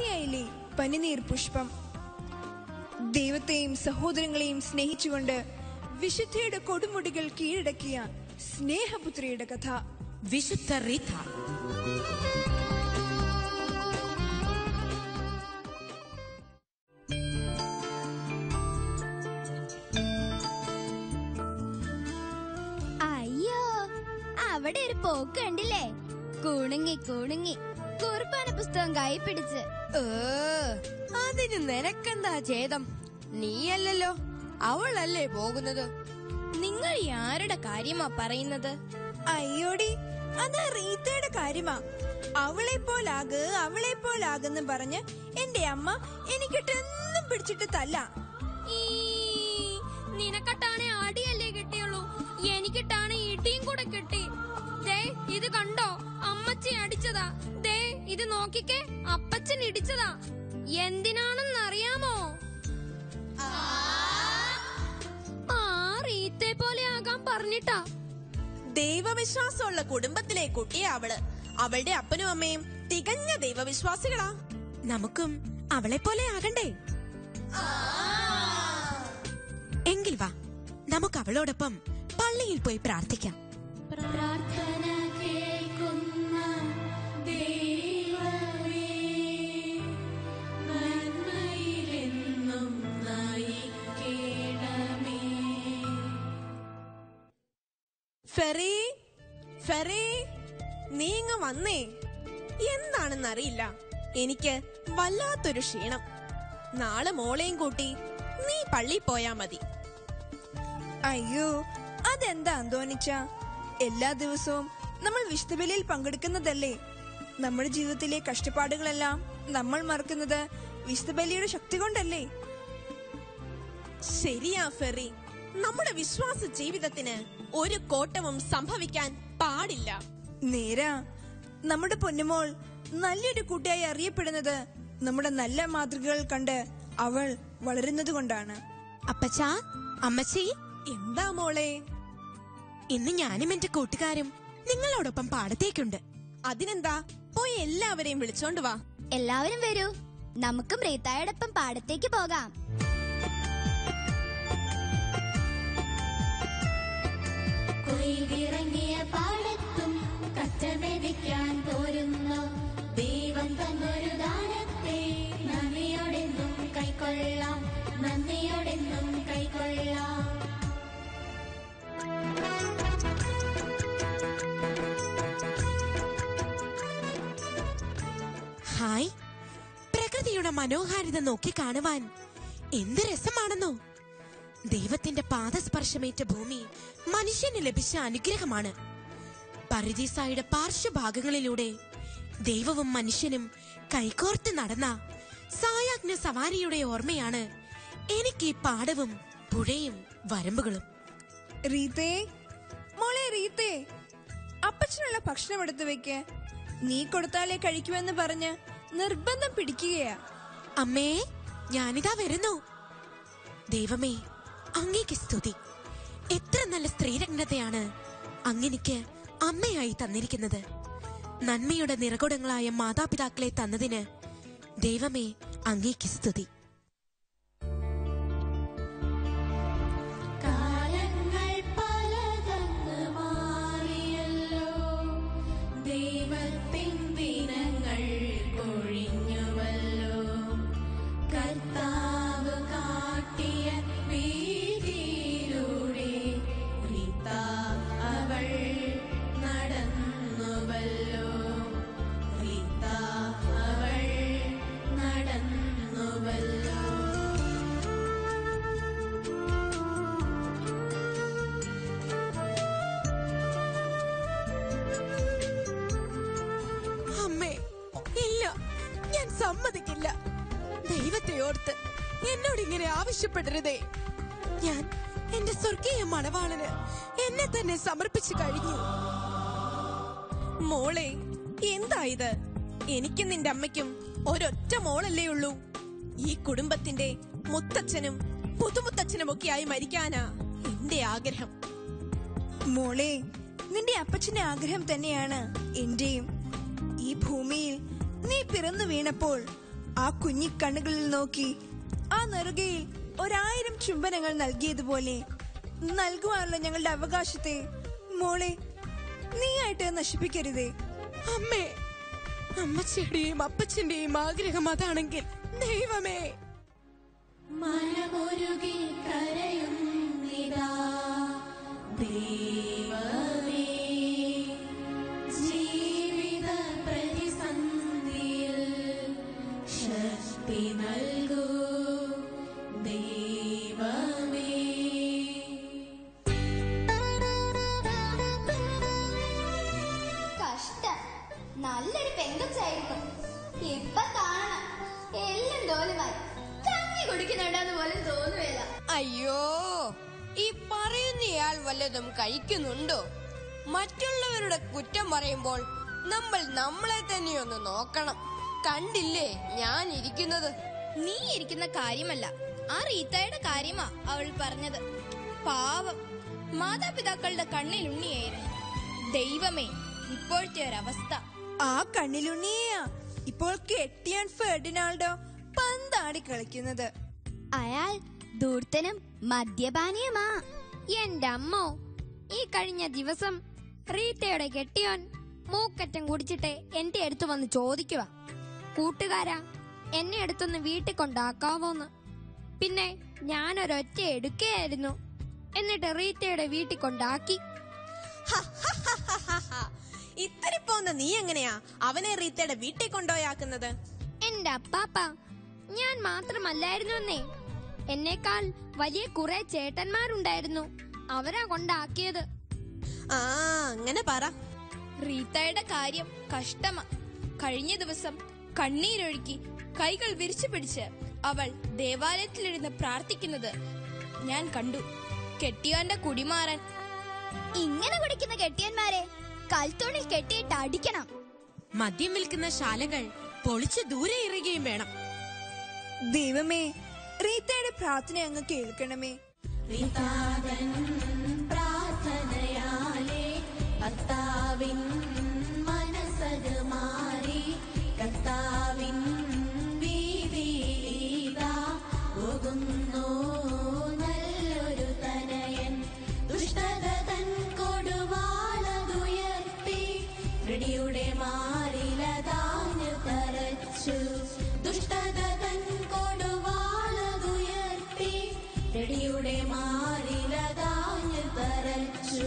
പരസ്യായില്ലേ പനിനീർ പുഷ്പം ദൈവത്തെയും സഹോദരങ്ങളെയും സ്നേഹിച്ചുകൊണ്ട് വിശുദ്ധിയുടെ കൊടുമുടികൾ കീഴടക്കിയ സ്നേഹപുത്രിയുടെ കഥ വിശുദ്ധ റീത്ത അയ്യോ അവിടെ ഒരു പോക്ക് കണ്ടില്ലേ കുണുങ്ങി കുണുങ്ങി കുറുപ്പാന പുസ്തകം കൈ പിടിച്ച് അതിന് നിനക്കെന്താ ഛേദം നീയല്ലല്ലോ അവളല്ലേ പോകുന്നത് നിങ്ങൾ ആരുടെ കാര്യമാ പറയുന്നത് അയ്യോടി അത് റീത്തയുടെ കാര്യമാ അവളെ പോലാക് അവളെ പോലാകെന്ന് പറഞ്ഞ് എന്റെ അമ്മ എനിക്കിട്ടെന്നും പിടിച്ചിട്ട് തല്ല നിനക്കട്ടാണെ അടിയല്ലേ കിട്ടിയുള്ളൂ എനിക്കിട്ടാണ് ഇടിയും കൂടെ കിട്ടി ദേ ഇത് കണ്ടോ അമ്മച്ചി അടിച്ചതാ ദേ ഇത് നോക്കിക്കേ അപ്പച്ചൻ ഇടിച്ചതാ എന്തിനാണെന്ന് അറിയാമോ ആ റീത്തെ പോലെ ആകാൻ പറഞ്ഞിട്ടാ ദൈവവിശ്വാസമുള്ള കുടുംബത്തിലെ കുട്ടിയെ അവള് അവളുടെ അപ്പനും അമ്മയും തികഞ്ഞ ദൈവവിശ്വാസികളാ നമുക്കും അവളെ പോലെ ആകണ്ടേ എങ്കിൽ വാ നമുക്ക് അവളോടൊപ്പം പള്ളിയിൽ പോയി പ്രാർത്ഥിക്കാം പ്രാർത്ഥന കേൾക്കുന്ന ദൈവമേ നന്മയിലെന്നും നയിക്കേണമേ ഫെറി ഫെറി നീ ഇങ്ങ് വന്നേ എന്താണെന്നറിയില്ല എനിക്ക് വല്ലാത്തൊരു ക്ഷീണം നാളെ മോളെയും കൂട്ടി നീ പള്ളി പോയാ മതി അയ്യോ അതെന്താ അന്തോണിച്ച എല്ലാ ദിവസവും നമ്മൾ വിശുദ്ധബലിയിൽ പങ്കെടുക്കുന്നതല്ലേ നമ്മുടെ ജീവിതത്തിലെ കഷ്ടപ്പാടുകളെല്ലാം നമ്മൾ മറക്കുന്നത് വിശുദ്ധബലിയുടെ ശക്തി കൊണ്ടല്ലേ ശരിയാ ഫെറി നമ്മുടെ വിശ്വാസ ജീവിതത്തിന് ഒരു കോട്ടവും സംഭവിക്കാൻ പാടില്ല നേരാ നമ്മുടെ പൊന്നുമോൾ നല്ലൊരു കുട്ടിയായി അറിയപ്പെടുന്നത് നമ്മുടെ നല്ല മാതൃകകൾ കണ്ട് അവൾ വളരുന്നത് കൊണ്ടാണ് അപ്പച്ചാ അമ്മച്ചി എന്താ മോളെ ഇന്ന് ഞാനും എന്റെ കൂട്ടുകാരും നിങ്ങളോടൊപ്പം പാടത്തേക്കുണ്ട് അതിനെന്താ പോയി എല്ലാവരെയും വിളിച്ചോണ്ട് വാ എല്ലാവരും വരൂ നമുക്കും റീത്തായോടൊപ്പം പാടത്തേക്ക് പോകാം കൊയ്തിറങ്ങിയ പാടത്തും കച്ചമെതിക്കാൻ പോരുന്നു ദൈവം തന്നൊരു ദാനത്തെ നന്ദിയോടെന്നും കൈക്കൊള്ളാം നന്ദിയോടെന്നും കൈക്കൊള്ളാം ഹായ് പ്രകൃതിയുടെ മനോഹാരിത നോക്കി കാണുവാൻ എന്ത് രസമാണെന്നോ ദൈവത്തിന്റെ പാദസ്പർശമേറ്റ ഭൂമി മനുഷ്യന് ലഭിച്ച അനുഗ്രഹമാണ് പരദീസായുടെ പാർശ്വഭാഗങ്ങളിലൂടെ ദൈവവും മനുഷ്യനും കൈകോർത്ത് നടന്ന സായാജ്ഞ സവാരിയുടെ ഓർമ്മയാണ് എനിക്ക് ഈ പാടവും പുഴയും വരമ്പുകളും റീത്തേ മോളെ റീത്തേ അപ്പച്ചനുള്ള ഭക്ഷണം എടുത്തു വെക്ക് നീ കൊടുത്താലേ കഴിക്കുമെന്ന് പറഞ്ഞ് നിർബന്ധം പിടിക്കുകയാ അമ്മേ ഞാനിതാ വരുന്നു ദൈവമേ അങ്ങേക്ക് സ്തുതി എത്ര നല്ല സ്ത്രീരത്നത്തെയാണ് അങ്ങനിക്ക് അമ്മയായി തന്നിരിക്കുന്നത് നന്മയുടെ നിറകുടങ്ങളായ മാതാപിതാക്കളെ തന്നതിന് ദൈവമേ അങ്ങേക്ക് സ്തുതി കാലങ്ങൾ പലതന്ന് മാറിയല്ലോ ദൈവത്തിൻ ദിനങ്ങൾ കൊഴിഞ്ഞുവല്ലോ കർത്താവ് കാട്ടിയ വീതിയിലൂടെ റീത്ത അവൾ നടന്നുവല്ലോ റീത്ത അവൾ നടന്നുവല്ലോ അമ്മേ ഇല്ല ഞാൻ സമ്മതിക്കില്ല ദൈവത്തെ ഓർത്ത് എന്നോട് ഇങ്ങനെ ആവശ്യപ്പെടരുതേ ഞാൻ എന്റെ സ്വർഗീയ മണവാളന് എന്നെ തന്നെ സമർപ്പിച്ചു കഴിഞ്ഞു മോളെ എന്താ ഇത് എനിക്കും നിന്റെ അമ്മയ്ക്കും ഒരൊറ്റ മോളല്ലേ ഉള്ളൂ ഈ കുടുംബത്തിന്റെ മുത്തച്ഛനും പുതുമുത്തച്ഛനും ഒക്കെ ആയി മരിക്കാനാ എന്റെ ആഗ്രഹം മോളെ നിന്റെ അപ്പച്ചന്റെ ആഗ്രഹം തന്നെയാണ് എന്റെയും ഈ ഭൂമിയിൽ നീ പിറന്നു വീണപ്പോൾ ആ കുഞ്ഞിക്കണ്ണുകളിൽ നോക്കി ആ നെറുകയിൽ ഒരായിരം ചുംബനങ്ങൾ നൽകിയതുപോലെ നൽകുവാനുള്ള ഞങ്ങളുടെ അവകാശത്തെ മോളെ നീയായിട്ട് നശിപ്പിക്കരുതേ അമ്മേ അമ്മച്ചിയുടെയും അപ്പച്ചന്റെയും ആഗ്രഹം അതാണെങ്കിൽ ദൈവമേ മനമൊരുകി കരയുന്നിതാ ദൈവമേ ജീവിത പ്രതിസന്ധിയിൽ ശക്തി നൽകൂ ദൈവമേ കഷ്ടം നല്ലൊരു പെങ്കൊച്ചായിരുന്നു ഇപ്പൊ കാണണം എല്ലാം തോലുമായി കഞ്ഞി കുടിക്കുന്നുണ്ടെന്ന് പോലും തോന്നുകയില്ല അയ്യോ ഈ പറയുന്നയാൾ വല്ലതും കഴിക്കുന്നുണ്ടോ മറ്റുള്ളവരുടെ കുറ്റം പറയുമ്പോൾ നമ്മൾ നമ്മളെ തന്നെ ഒന്ന് നോക്കണം കണ്ടില്ലേ ഞാൻ ഇരിക്കുന്നത് നീ ഇരിക്കുന്ന കാര്യമല്ല ആ റീത്തയുടെ കാര്യമാ അവൾ പറഞ്ഞത് പാവം മാതാപിതാക്കളുടെ കണ്ണിൽ ഉണ്ണിയായിരുന്നു ദൈവമേ ഇപ്പോഴത്തെ ഒരവസ്ഥ ആ കണ്ണിലുണ്ണിയാ ഇപ്പോൾ കെട്ടിയാൻ ഫെർഡിനാൾഡോ പന്താടി കളിക്കുന്നത് അയാൾ ദൂർത്തനും മദ്യപാനിയുമാ എന്റെ അമ്മോ ഈ കഴിഞ്ഞ ദിവസം റീത്തയുടെ കെട്ടിയോൻ മൂക്കറ്റം കുടിച്ചിട്ട് എന്റെ അടുത്ത് വന്ന് ചോദിക്കുക കൂട്ടുകാരാ എന്നെ അടുത്തൊന്ന് വീട്ടിൽ കൊണ്ടാക്കാവോന്ന് പിന്നെ ഞാനൊരൊറ്റ എടുക്കുകയായിരുന്നു എന്നിട്ട് റീത്തയുടെ വീട്ടിൽ കൊണ്ടാക്കി ഇത്തിരി പോന്ന നീ എങ്ങനെയാ അവനെ റീത്തയുടെ വീട്ടിൽ കൊണ്ടുപോയാക്കുന്നത് എന്റെ അപ്പാപ്പ ഞാൻ മാത്രമല്ലായിരുന്നു എന്നേ എന്നേക്കാൾ വലിയ കുറെ ചേട്ടന്മാരുണ്ടായിരുന്നു അവരാ കൊണ്ടാക്കിയത് ആ അങ്ങനെ പറ റീത്തയുടെ കാര്യം കഷ്ടമാ കഴിഞ്ഞ ദിവസം കണ്ണീരൊഴുക്കി കൈകൾ വിരിച്ചു പിടിച്ച് അവൾ ദേവാലയത്തിലിരുന്ന് പ്രാർത്ഥിക്കുന്നത് ഞാൻ കണ്ടു കെട്ടിയോന്റെ കുടിമാറൻ ഇങ്ങനെ കുടിക്കുന്ന കെട്ടിയന്മാരെ കൽത്തോണിൽ കെട്ടിയിട്ട് അടിക്കണം മദ്യം വിൽക്കുന്ന ശാലകൾ പൊളിച്ച് ദൂരെ എറിയുകയും വേണം ദൈവമേ റീത്തയുടെ പ്രാർത്ഥന അങ്ങ് കേൾക്കണമേ പിതാതൻ പ്രാർത്ഥനയാലേ കർത്താവിൻ മനസ്സത് മാറി കർത്താവിൻ വീതിയിലിതാ പോകുന്നു നല്ലൊരു തനയൻ ദുഷ്ടത തൻ കൊടുവാളതുയർത്തി പിടിയുടെ മാറിലതാഞ്ഞു തറച്ചു ദുഷ്ടത തൻ കൊടുവാളതുയർത്തി പിടിയുടെ മാറിലതാഞ്ഞു തറച്ചു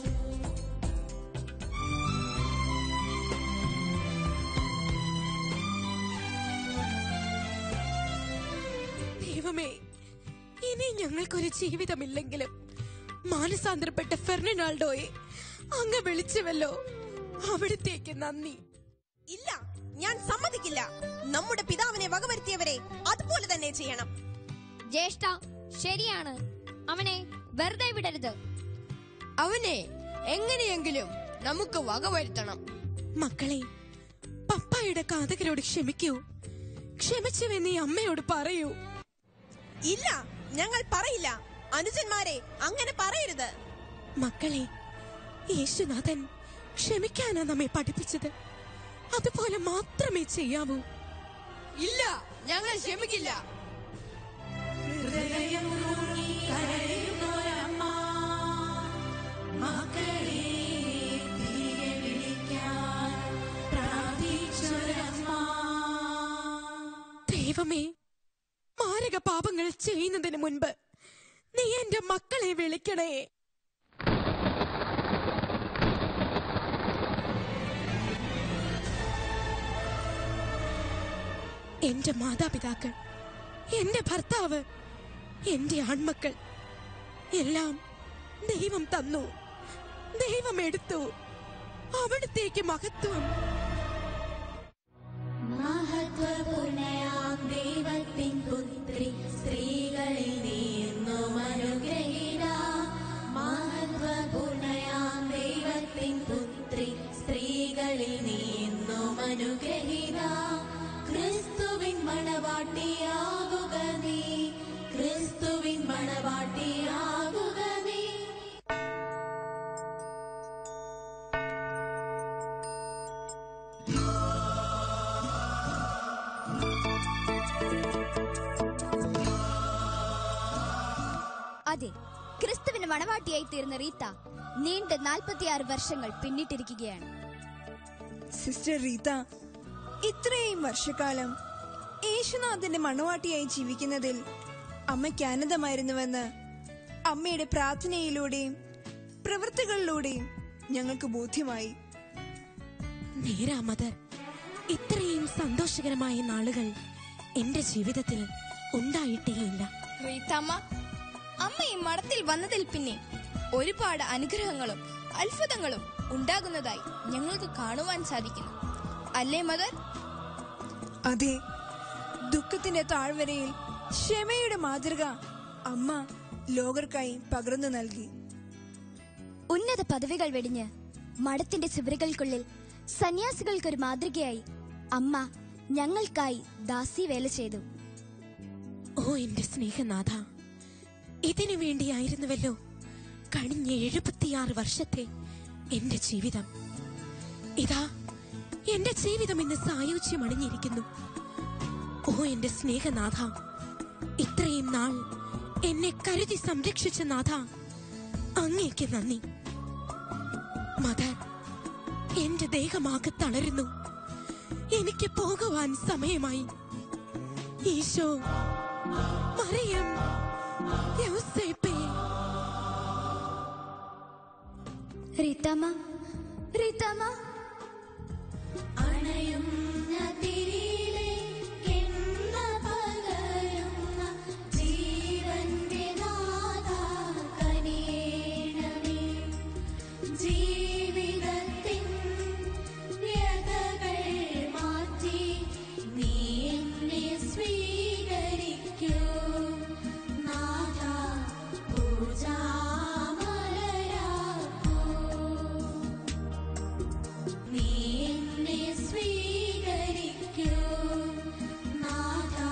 ദൈവമേ ഇനി ഞങ്ങൾക്കൊരു ജീവിതമില്ലെങ്കിലും മാനസാന്തരപ്പെട്ട ഫെർണിനാൾഡോയെ അങ്ങ് വിളിച്ചുവല്ലോ അവിടത്തേക്ക് നന്ദി ഇല്ല ഞാൻ സമ്മതിക്കില്ല നമ്മുടെ പിതാവിനെ വകവരുത്തിയവരെ അതുപോലെ തന്നെ ചെയ്യണം ജ്യേഷ്ഠ ശരിയാണ് അവനെ വെറുതെ വിടരുത് അവനെ എങ്ങനെയെങ്കിലും നമുക്ക് വകവരുത്തണം മക്കളെ പപ്പായുടെ കാതകരോട് ക്ഷമിക്കൂ ക്ഷമിച്ചുവെന്ന് ഈ അമ്മയോട് പറയൂ ഇല്ല ഞങ്ങൾ പറയില്ല അനുജന്മാരെ അങ്ങനെ പറയരുത് മക്കളെ യേശുനാഥൻ ക്ഷമിക്കാനാ നമ്മെ പഠിപ്പിച്ചത് അതുപോലെ മാത്രമേ ചെയ്യാവൂ ഇല്ല ഞങ്ങൾ ക്ഷമിക്കില്ല ദൈവമേ മാരക പാപങ്ങൾ ചെയ്യുന്നതിന് മുൻപ് നീ എന്റെ മക്കളെ വിളിക്കണേ എന്റെ മാതാപിതാക്കൾ എന്റെ ഭർത്താവ് എന്റെ ആൺമക്കൾ എല്ലാം ദൈവം തന്നു ദൈവം എടുത്തു അവിടത്തേക്ക് മഹത്വം മഹത്വപൂർണയാം ദൈവത്തിൻ പുത്രി സ്ത്രീകളിൽ നീന്നും അനുഗ്രഹീത മഹത്വപൂർണയാം ദൈവത്തിൻ പുത്രി സ്ത്രീകളിൽ നീന്നും അനുഗ്രഹീത ക്രിസ്തുവിൻ മണവാട്ടിയാകുക നീ ക്രിസ്തുവിൻ മണവാട്ടിയാകുക നീ മണവാട്ടിയായി തീർന്ന റീത്ത നീണ്ട നാൽപ്പത്തിയാറ് വർഷങ്ങൾ പിന്നിട്ടിരിക്കുകയാണ് സിസ്റ്റർ റീത്ത ഇത്രയും വർഷക്കാലം യേശുനാഥന്റെ മണവാട്ടിയായി ജീവിക്കുന്നതിൽ അമ്മയ്ക്ക് ആനന്ദമായിരുന്നുവെന്ന് അമ്മയുടെ പ്രാർത്ഥനയിലൂടെയും പ്രവൃത്തികളിലൂടെയും ഞങ്ങൾക്ക് ബോധ്യമായി നേരാ മദർ ഇത്രയും സന്തോഷകരമായ നാളുകൾ എന്റെ ജീവിതത്തിൽ ഉണ്ടായിട്ടേയില്ല റീത്തമ്മ അമ്മ ഈ മഠത്തിൽ വന്നതിൽ പിന്നെ ഒരുപാട് അനുഗ്രഹങ്ങളും അത്ഭുതങ്ങളും ഉണ്ടാകുന്നതായി ഞങ്ങൾക്ക് കാണുവാൻ സാധിക്കുന്നു അല്ലേ മദർ അതെ ദുഃഖത്തിന്റെ താഴ്വരയിൽ ക്ഷമയുടെ മാതൃക അമ്മ ലോകർക്കായി പകർന്നു നൽകി ഉന്നത പദവികൾ വെടിഞ്ഞ് മഠത്തിന്റെ ചുവരുകൾക്കുള്ളിൽ സന്യാസികൾക്കൊരു മാതൃകയായി അമ്മ ഞങ്ങൾക്കായി ദാസി വേല ചെയ്തു ഓ എന്റെ സ്നേഹനാഥ ഇതിനു വേണ്ടിയായിരുന്നുവല്ലോ കഴിഞ്ഞ എഴുപത്തിയാറ് വർഷത്തെ എന്റെ ജീവിതം ഇതാ എന്റെ ജീവിതം ഇന്ന് സായോജ്യം അണിഞ്ഞിരിക്കുന്നു ഓ എന്റെ സ്നേഹനാഥ ഇത്രയും നാൾ എന്നെ കരുതി സംരക്ഷിച്ച നാഥ അങ്ങേക്ക് നന്ദി മദർ എന്റെ ദേഹമാകെ തളരുന്നു എനിക്ക് പോകുവാൻ സമയമായി ഈശോ മറിയം യൗസേപ്പേ റീത്താമ്മ റീത്താമ്മ അണയുന്ന തിരിയിലേക്ക് എണ്ണ പകരുന്ന ജീവന്റെ നാഥാ കനിയേണമേ. ജീവിതത്തിൻ വ്യതകൾ മാറ്റി നീ എന്നെ സ്വീകരിക്കൂ നാഥാ പൂജാമലരാക്കൂ നീ എന്നെ സ്വീകരിക്കൂ നാഥാ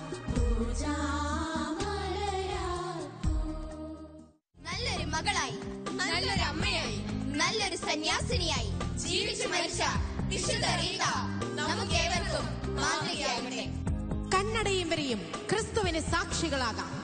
പൂജാമലരാക്കൂ നല്ലൊരു മകളായി നല്ലൊരു അമ്മയായി നല്ലൊരു സന്യാസിനിയായി ജീവിച്ചു മരിച്ച വിശുദ്ധ റീത നമുക്കേവർക്കും മാതൃകയാകട്ടെ കണ്ണടയും വരെയും ക്രിസ്തുവിന് സാക്ഷികളാകാം